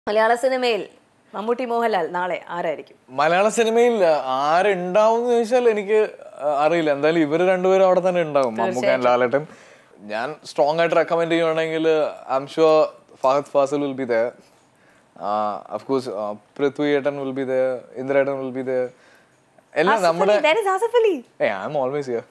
മലയാള സിനിമയിൽ മമ്മൂട്ടി മോഹൻലാൽ നാളെ ആരായിരിക്കും മലയാള സിനിമയിൽ ആരുണ്ടാവും എന്ന് ചോദിച്ചാൽ എനിക്ക് അറിയില്ല എന്തായാലും ഇവർ രണ്ടുപേരും അവിടെ തന്നെ ഉണ്ടാവും മമ്മൂക്കാൻ ലാലേട്ടൻ ഞാൻ സ്ട്രോങ് ആയിട്ട് റെക്കമെൻഡ് ചെയ്യുവാണെങ്കിൽ I'm sure Fahadh Faasil will be the of course Prithvi ഏട്ടൻ വിൽ ബി ദ ഇന്ദ്രേട്ടൻ വിൽ ബി ദ എല്ലാം നമ്മുടെ That is ആസിഫ് അലി ഏ ഐ എം ഓൾവേസ് ഹിയർ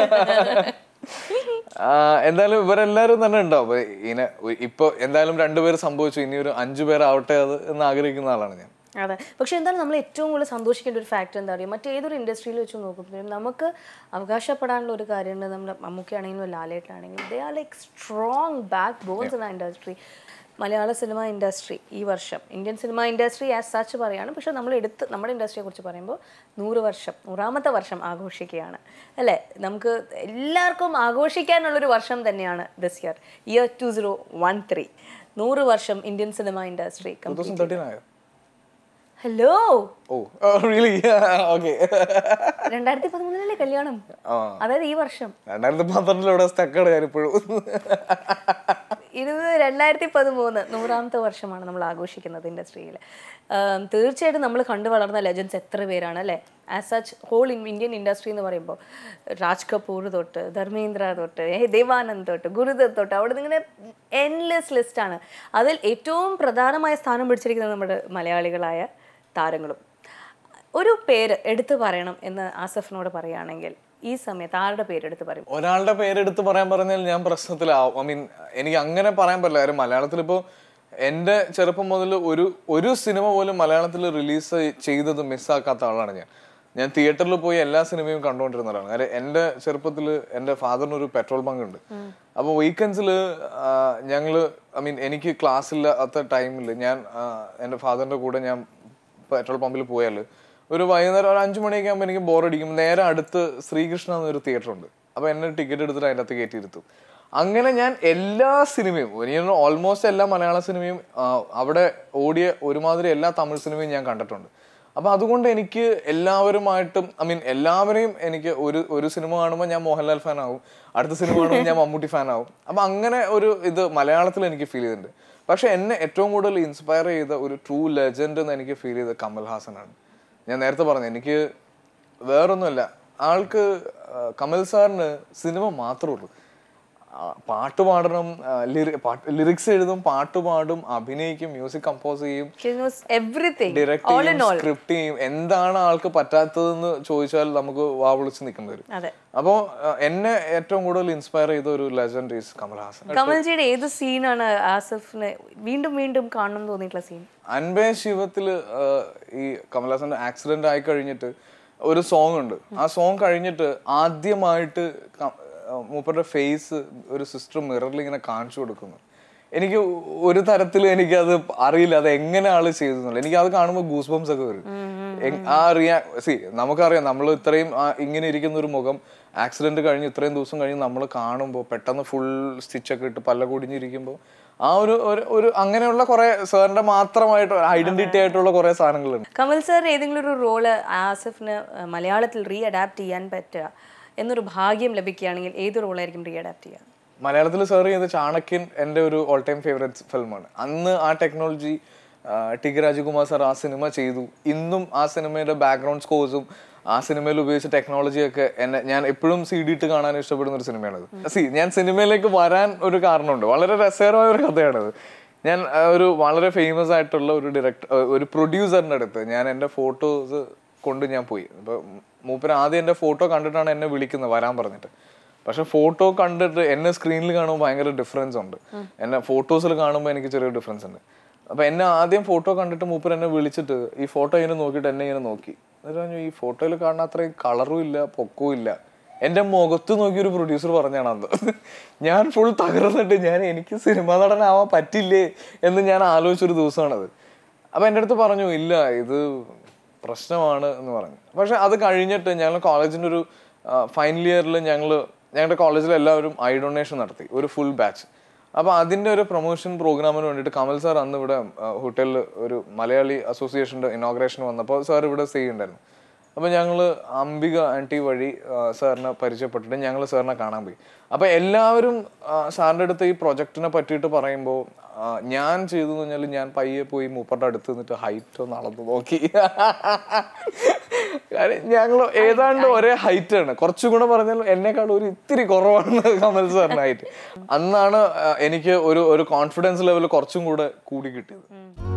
എന്തായാലും ഇവരെല്ലാരും തന്നെ ഉണ്ടാവും അപ്പൊ ഇങ്ങനെ ഒ- ഇപ്പൊ എന്തായാലും രണ്ടുപേര് സംഭവിച്ചു ഇനി ഒരു അഞ്ചു പേരാവട്ടെ അത് എന്ന് ആഗ്രഹിക്കുന്ന ആളാണ് ഞാൻ അതെ പക്ഷെ എന്താണ് നമ്മൾ ഏറ്റവും കൂടുതൽ സന്തോഷിക്കേണ്ട ഒരു ഫാക്ടർ എന്താ പറയുക മറ്റേതൊരു ഇൻഡസ്ട്രിയിൽ വെച്ച് നോക്കുമ്പോഴും നമുക്ക് അവകാശപ്പെടാനുള്ള ഒരു കാര്യമുണ്ട് നമ്മുടെ മമ്മൂക്കയാണെങ്കിലും ലാലേട്ടാണെങ്കിലും they are like strong backbones in industry Malayala cinema industry ഈ വർഷം Indian cinema industry as such പറയാണ് പക്ഷെ നമ്മൾ എടുത്ത് നമ്മുടെ ഇൻഡസ്ട്രിയെ കുറിച്ച് പറയുമ്പോൾ നൂറ് വർഷം നൂറാമത്തെ വർഷം ആഘോഷിക്കുകയാണ് അല്ലേ നമുക്ക് എല്ലാവർക്കും ആഘോഷിക്കാനുള്ളൊരു വർഷം തന്നെയാണ് this year year two zero one three നൂറ് വർഷം Indian cinema industry two thousand thirteen ആയോ ഹലോ ഓ റിയലി ഓക്കെ രണ്ടായിരത്തി പതിമൂന്നിലല്ലേ കല്യാണം ആ അതായത് ഈ വർഷം രണ്ടായിരത്തി പന്ത്രണ്ടിലൂടെ സ്റ്റക്കാണ് ഞാനിപ്പോഴും ഇത് രണ്ടായിരത്തി പതിമൂന്ന് നൂറാമത്തെ വർഷമാണ് നമ്മൾ ആഘോഷിക്കുന്നത് ഇൻഡസ്ട്രിയിൽ തീർച്ചയായിട്ടും നമ്മൾ കണ്ടു വളർന്ന ലെജൻസ് എത്ര പേരാണ് അല്ലേ as such whole Indian industry എന്ന് പറയുമ്പോൾ രാജ് കപൂർ തൊട്ട് ധർമ്മേന്ദ്ര തൊട്ട് ഏ, ദേവാനന്ദ് തൊട്ട് ഗുരുദത്ത് തൊട്ട് അവിടെ നിന്ന് ഇങ്ങനെ എൻലെസ് ലിസ്റ്റാണ് അതിൽ ഏറ്റവും പ്രധാനമായ സ്ഥാനം പിടിച്ചിരിക്കുന്നത് നമ്മുടെ മലയാളികളായ താരങ്ങളും ഒരു പേര് എടുത്തു പറയണം എന്ന് ആസഫിനോട് പറയുകയാണെങ്കിൽ ഈ സമയത്ത് ആരുടെ പേര് എടുത്ത് പറയും ഒരാളുടെ പേരെടുത്ത് പറയാൻ പറഞ്ഞാൽ ഞാൻ പ്രശ്നത്തിലാവും ഐ മീൻ എനിക്ക് അങ്ങനെ പറയാൻ പറ്റില്ല കാര്യം മലയാളത്തിൽ ഇപ്പോൾ എൻ്റെ ചെറുപ്പം മുതൽ ഒരു ഒരു സിനിമ പോലും മലയാളത്തിൽ റിലീസ് ചെയ്തത് മിസ്സാക്കാത്ത ആളാണ് ഞാൻ ഞാൻ തിയേറ്ററിൽ പോയി എല്ലാ സിനിമയും കണ്ടുകൊണ്ടിരുന്ന ഒരാളാണ് കാര്യം എൻ്റെ ചെറുപ്പത്തിൽ എൻ്റെ ഫാദറിന് ഒരു പെട്രോൾ ബങ്ക് ഉണ്ട് അപ്പോൾ വീക്കെൻഡ്സിൽ ഞങ്ങൾ ഐ മീൻ എനിക്ക് ക്ലാസ് ഇല്ലാത്ത ടൈമിൽ ഞാൻ ആ, എൻ്റെ ഫാദറിൻ്റെ കൂടെ ഞാൻ പെട്രോൾ പമ്പിൽ പോയാൽ ഒരു വൈകുന്നേരം ഒരു അഞ്ചു മണിയൊക്കെ ആകുമ്പോൾ എനിക്ക് ബോറടിക്കും നേരെ അടുത്ത് ശ്രീകൃഷ്ണ എന്നൊരു തിയേറ്റർ ഉണ്ട് അപ്പോൾ എന്നെ ടിക്കറ്റ് എടുത്തിട്ട് അതിൻ്റെ അകത്ത് കയറ്റിയിരുത്തും അങ്ങനെ ഞാൻ എല്ലാ സിനിമയും എനിക്ക് ഓൾമോസ്റ്റ് എല്ലാ മലയാള സിനിമയും ആ, അവിടെ ഓടിയ ഒരുമാതിരി എല്ലാ തമിഴ് സിനിമയും ഞാൻ കണ്ടിട്ടുണ്ട് അപ്പോൾ അതുകൊണ്ട് എനിക്ക് എല്ലാവരുമായിട്ടും ഐ മീൻ എല്ലാവരെയും എനിക്ക് ഒരു ഒരു സിനിമ കാണുമ്പോൾ ഞാൻ മോഹൻലാൽ ഫാൻ ആവും അടുത്ത സിനിമ കാണുമ്പോൾ ഞാൻ മമ്മൂട്ടി ഫാൻ ആവും അപ്പം അങ്ങനെ ഒരു ഇത് മലയാളത്തിൽ എനിക്ക് ഫീൽ ചെയ്തിട്ടുണ്ട് പക്ഷെ എന്നെ ഏറ്റവും കൂടുതൽ ഇൻസ്പയർ ചെയ്ത ഒരു ട്രൂ ലെജൻഡ് എന്ന് എനിക്ക് ഫീൽ ചെയ്ത കമൽ ഹാസനാണ് ഞാൻ നേരത്തെ പറഞ്ഞു എനിക്ക് വേറൊന്നുമല്ല ആൾക്ക് ആ, കമൽ സാറിന് സിനിമ മാത്രമേ ഉള്ളൂ ആ, പാട്ട് പാടണം ലിറിക്സ് എഴുതും പാട്ട് പാടും അഭിനയിക്കും മ്യൂസിക് കമ്പോസ് ചെയ്യും എവറിഥിങ് ഡയറക്റ്റ് ചെയ്യും സ്ക്രിപ്റ്റ് ചെയ്യും എന്താണ് ആൾക്ക് പറ്റാത്തതെന്ന് ചോദിച്ചാൽ നമുക്ക് വാ വിളിച്ച് നിൽക്കേണ്ടി വരും അതെ അപ്പോൾ എന്നെ ഏറ്റവും കൂടുതൽ ഇൻസ്പയർ ചെയ്ത ഒരു ലെജൻഡ് ഈസ് കമൽഹാസൻ കമൽജിയുടെ ഏത് സീനാണ് ആസിഫിന് വീണ്ടും വീണ്ടും കാണണം എന്ന് തോന്നിയിട്ടുള്ള സീൻ അൻപേ ശിവത്തില് ആ, ഈ കമൽഹാസന്റെ ആക്സിഡന്റ് ആയി കഴിഞ്ഞിട്ട് ഒരു സോങ് ഉണ്ട് ആ സോങ് കഴിഞ്ഞിട്ട് ആദ്യമായിട്ട് ക- ആ, മൂപ്പരുടെ ഫേസ് ഒരു സിസ്റ്റർ മിററിൽ ഇങ്ങനെ കാണിച്ചു കൊടുക്കുന്നു എനിക്ക് ഒരു തരത്തിൽ എനിക്കത് അറിയില്ല അത് എങ്ങനെ ആള് ചെയ്തെന്നുള്ളത് എനിക്ക് അത് കാണുമ്പോൾ ഗൂസ് ബംസ് ഒക്കെ വരും എങ്- ആ റിയാ സി നമുക്കറിയാം നമ്മൾ ഇത്രയും ആ ഇങ്ങനെ ഇരിക്കുന്ന ഒരു മുഖം ആക്സിഡന്റ് കഴിഞ്ഞ് ഇത്രയും ദിവസം കഴിഞ്ഞ് നമ്മൾ കാണുമ്പോൾ പെട്ടെന്ന് ഫുൾ സ്റ്റിച്ചൊക്കെ ഇട്ട് പല്ല കുടിഞ്ഞിരിക്കുമ്പോൾ ആ ഒരു ഒരു ഒരു അങ്ങനെയുള്ള കുറെ സാറിന്റെ മാത്രമായിട്ട് ഐഡന്റിറ്റി ആയിട്ടുള്ള കുറെ സാധനങ്ങളുണ്ട് കമൽ സാർ ഏതെങ്കിലും ഒരു റോള് ആസിഫിന് അഹ്, മലയാളത്തിൽ റീ അഡാപ്റ്റ് ചെയ്യാൻ പറ്റുക എന്നൊരു ഭാഗ്യം ലഭിക്കുകയാണെങ്കിൽ ഏത് റോളായിരിക്കും റീ അഡാപ്റ്റ് ചെയ്യുക മലയാളത്തിൽ സാർ ചെയ്ത ചാണക്യൻ എൻ്റെ ഒരു ഓൾ ടൈം ഫേവറേറ്റ് ഫിലിമാണ് അന്ന് ആ technology T K Rajakumar sir ആ സിനിമ ചെയ്തു ഇന്നും ആ സിനിമയുടെ ബാക്ക്ഗ്രൗണ്ട് സ്കോഴ്സും ആ സിനിമയിൽ ഉപയോഗിച്ച ടെക്നോളജിയൊക്കെ എന്നെ ഞാൻ എപ്പോഴും സി ഡി ഇട്ട് കാണാൻ ഇഷ്ടപ്പെടുന്ന ഒരു സിനിമയാണത് സി ഞാൻ സിനിമയിലേക്ക് വരാൻ ഒരു കാരണമുണ്ട് വളരെ രസകരമായ ഒരു കഥയാണത് ഞാൻ ആ, ഒരു വളരെ ഫേമസ് ആയിട്ടുള്ള ഒരു ഡയറക്ടർ ഒരു പ്രൊഡ്യൂസറിൻ്റെ അടുത്ത് ഞാൻ എൻ്റെ ഫോട്ടോസ് കൊണ്ട് ഞാൻ പോയി അപ്പോൾ മൂപ്പര് ആദ്യം എൻ്റെ ഫോട്ടോ കണ്ടിട്ടാണ് എന്നെ വിളിക്കുന്നത് വരാൻ പറഞ്ഞിട്ട് പക്ഷെ ഫോട്ടോ കണ്ടിട്ട് എന്നെ സ്ക്രീനിൽ കാണുമ്പോൾ ഭയങ്കര ഡിഫറൻസ് ഉണ്ട് എന്നെ ഫോട്ടോസിൽ കാണുമ്പോൾ എനിക്ക് ചെറിയ ഡിഫറൻസ് ഉണ്ട് അപ്പൊ എന്നെ ആദ്യം ഫോട്ടോ കണ്ടിട്ട് മൂപ്പർ എന്നെ വിളിച്ചിട്ട് ഈ ഫോട്ടോ ഇങ്ങനെ നോക്കിയിട്ട് എന്നെ ഇങ്ങനെ നോക്കി എന്നിട്ട് പറഞ്ഞു ഈ ഫോട്ടോയിൽ കാണുന്ന അത്രയും കളറും ഇല്ല പൊക്കവും ഇല്ല എന്റെ മുഖത്ത് നോക്കി ഒരു പ്രൊഡ്യൂസർ പറഞ്ഞാണ് അന്ന് ഞാൻ ഫുൾ തകർന്നിട്ട് ഞാൻ എനിക്ക് സിനിമാ നടനാവാൻ പറ്റില്ലേ എന്ന് ഞാൻ ആലോചിച്ചൊരു ദിവസമാണത് അപ്പൊ എൻ്റെ അടുത്ത് പറഞ്ഞു ഇല്ല ഇത് പ്രശ്നമാണ് എന്ന് പറഞ്ഞു പക്ഷെ അത് കഴിഞ്ഞിട്ട് ഞങ്ങൾ കോളേജിൻ്റെ ഒരു ഫൈനൽ ഇയറിൽ ഞങ്ങൾ ഞങ്ങളുടെ കോളേജിൽ എല്ലാവരും ഐ ഡൊണേഷൻ നടത്തി ഒരു ഫുൾ ബാച്ച് അപ്പോൾ അതിൻ്റെ ഒരു പ്രൊമോഷൻ പ്രോഗ്രാമിന് വേണ്ടിയിട്ട് കമൽ സാർ അന്ന് ഇവിടെ ഹോട്ടലിൽ ഒരു മലയാളി അസോസിയേഷൻ്റെ ഇനോഗ്രേഷൻ വന്നപ്പോൾ സാർ ഇവിടെ ചെയ്യുന്നുണ്ടായിരുന്നു അപ്പോൾ ഞങ്ങൾ അംബിക ആൻറ്റി വഴി ആ, സാറിനെ പരിചയപ്പെട്ടിട്ട് ഞങ്ങൾ സാറിനെ കാണാൻ പോയി അപ്പോൾ എല്ലാവരും ആ, സാറിൻ്റെ അടുത്ത് ഈ പ്രൊജക്റ്റിനെ പറ്റിയിട്ട് പറയുമ്പോൾ ആ, ഞാൻ ചെയ്തതെന്ന് പറഞ്ഞാൽ ഞാൻ പയ്യെ പോയി മൂപ്പറുടെ അടുത്ത് നിന്നിട്ട് ഹൈറ്റ് ഒന്ന് അളന്ന് നോക്കി കാര്യം ഞങ്ങൾ ഏതാണ്ട് ഒരേ ഹൈറ്റ് ആണ് കുറച്ചും കൂടെ പറഞ്ഞാൽ എന്നെക്കാൾ ഒരു ഇത്തിരി കുറവാണ് കമൽ സാറിന് ഹൈറ്റ് അന്നാണ് ആ, എനിക്ക് ഒരു ഒരു കോൺഫിഡൻസ് ലെവൽ കുറച്ചും കൂടെ കൂടി കിട്ടിയത്